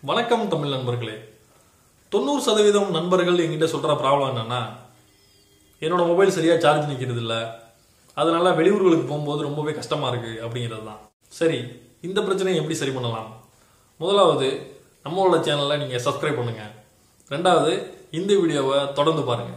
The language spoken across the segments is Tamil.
வணக்கம் தமிழ் நண்பர்களே தொண்ணூறு சதவீதம் நண்பர்கள் என்கிட்ட சொல்ற ப்ராப்ளம் என்னன்னா என்னோட மொபைல் சரியா சார்ஜ் நிக்கிறது இல்ல அதனால வெளியூர்களுக்கு போகும்போது ரொம்பவே கஷ்டமா இருக்கு அப்படிங்கிறது தான் சரி இந்த பிரச்சனையை எப்படி சரி பண்ணலாம் முதலாவது நம்மளோட சேனலை நீங்க சப்ஸ்கிரைப் பண்ணுங்க ரெண்டாவது இந்த வீடியோவை தொடர்ந்து பாருங்க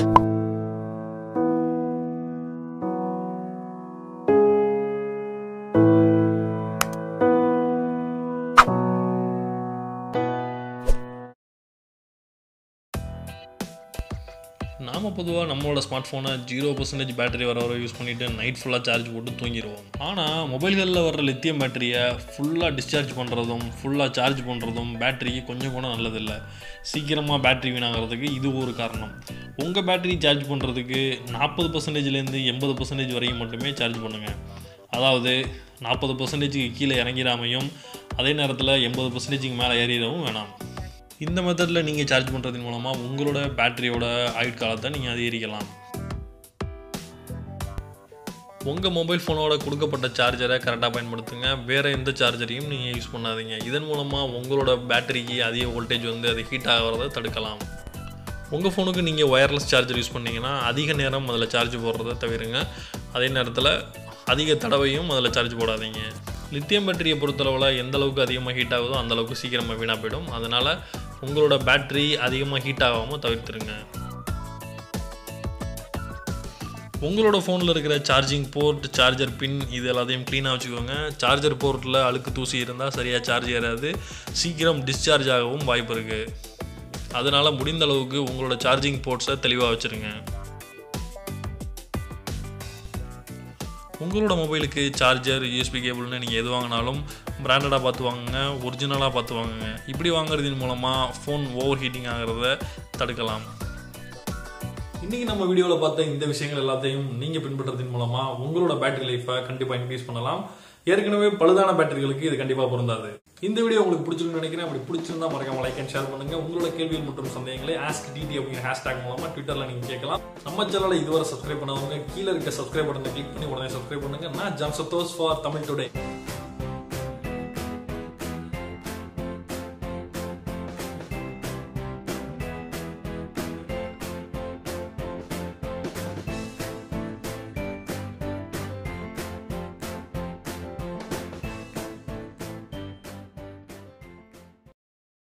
நாம பொதுவாக நம்மளோட ஸ்மார்ட் ஃபோனை ஜீரோ பர்சன்டேஜ் பேட்டரி வர வரை யூஸ் பண்ணிவிட்டு நைட் ஃபுல்லாக சார்ஜ் போட்டு தூங்கிடுவோம் ஆனால் மொபைல்களில் வர லித்தியம் பேட்டரியை ஃபுல்லாக டிஸ்சார்ஜ் பண்ணுறதும் ஃபுல்லாக சார்ஜ் பண்ணுறதும் பேட்டரிக்கு கொஞ்சம் கூட நல்லதில்லை சீக்கிரமாக பேட்டரி வீணாகிறதுக்கு இது ஒரு காரணம் உங்கள் பேட்டரி சார்ஜ் பண்ணுறதுக்கு நாற்பது பர்சன்டேஜ்லேருந்து எண்பது பர்சன்டேஜ் வரையும் மட்டுமே சார்ஜ் பண்ணுங்கள் அதாவது நாற்பது பர்சன்டேஜுக்கு கீழே இறங்கிடாமையும் அதே நேரத்தில் எண்பது பர்சன்டேஜுக்கு மேலே ஏறிடவும் வேணாம் இந்த மெத்தடில் நீங்கள் சார்ஜ் பண்ணுறதன் மூலமாக உங்களோட பேட்டரியோட ஆயுட்காலத்தை நீங்கள் அதிகரிக்கலாம் உங்கள் மொபைல் ஃபோனோட கொடுக்கப்பட்ட சார்ஜரை கரெக்டாக பயன்படுத்துங்க வேறு எந்த சார்ஜரையும் நீங்கள் யூஸ் பண்ணாதீங்க இதன் மூலமாக உங்களோட பேட்டரிக்கு அதிக வோல்டேஜ் வந்து அது ஹீட் ஆகிறத தடுக்கலாம் உங்கள் ஃபோனுக்கு நீங்கள் ஒயர்லெஸ் சார்ஜர் யூஸ் பண்ணீங்கன்னா அதிக நேரம் அதில் சார்ஜ் போடுறத தவிருங்க அதே நேரத்தில் அதிக தடவையும் அதில் சார்ஜ் போடாதீங்க லித்தியம் பேட்டரியை பொறுத்தளவில் எந்த அளவுக்கு அதிகமாக ஹீட் ஆகுதோ அந்த அளவுக்கு சீக்கிரமாக வீணாக போயிடும் அதனால் உங்களோட பேட்டரி அதிகமாக ஹீட் ஆகாமல் தவிர்த்துருங்க உங்களோட ஃபோனில் இருக்கிற சார்ஜிங் போர்ட் சார்ஜர் பின் இது எல்லாத்தையும் க்ளீனாக வச்சுக்கோங்க சார்ஜர் போர்ட்டில் அழுக்கு தூசி இருந்தால் சரியாக சார்ஜ் ஏறாது சீக்கிரம் டிஸ்சார்ஜ் ஆகவும் வாய்ப்பு இருக்குது அதனால் முடிந்த அளவுக்கு உங்களோட சார்ஜிங் போர்ட்ஸை தெளிவாக வச்சுருங்க உங்களோட மொபைலுக்கு சார்ஜர் யூஎஸ்பி கேபிள்னு நீங்கள் எது வாங்கினாலும் பிராண்டடாக பார்த்து வாங்குங்க ஒரிஜினலாக பார்த்து வாங்குங்க இப்படி வாங்குறதின் மூலமாக ஃபோன் ஓவர் ஹீட்டிங் ஆகிறத தடுக்கலாம் இன்னைக்கு நம்ம வீடியோவில் பார்த்த இந்த விஷயங்கள் எல்லாத்தையும் நீங்கள் பின்பற்றதின் மூலமாக உங்களோட பேட்டரி லைஃப்பை கண்டிப்பாக இன்க்ரீஸ் பண்ணலாம் ஏற்கனவே பழுதான பேட்டரிகளுக்கு இது கண்டிப்பாக பொருந்தாது இந்த வீடியோ உங்களுக்கு பிடிச்சிருக்குன்னு நினைக்கிறேன் அப்படி பிடிச்சிருந்தா மறக்காம லைக் அண்ட் ஷேர் பண்ணுங்க உங்களோட கேள்விகள் மற்றும் சந்தேகங்களை ஆஸ்க் டிடி அப்படிங்கிற ஹேஷ்டாக் மூலமா ட்விட்டர்ல நீங்க கேட்கலாம் நம்ம சேனலை இதுவரை சப்ஸ்கிரைப் பண்ணாதவங்க கீழே இருக்க சப்ஸ்கிரைப் பட்டனை கிளிக் பண்ணி உடனே சப்ஸ்கிரைப் பண்ணுங்க நான் ஜான் சத்தோஸ் ஃபார் தமிழ் டுடே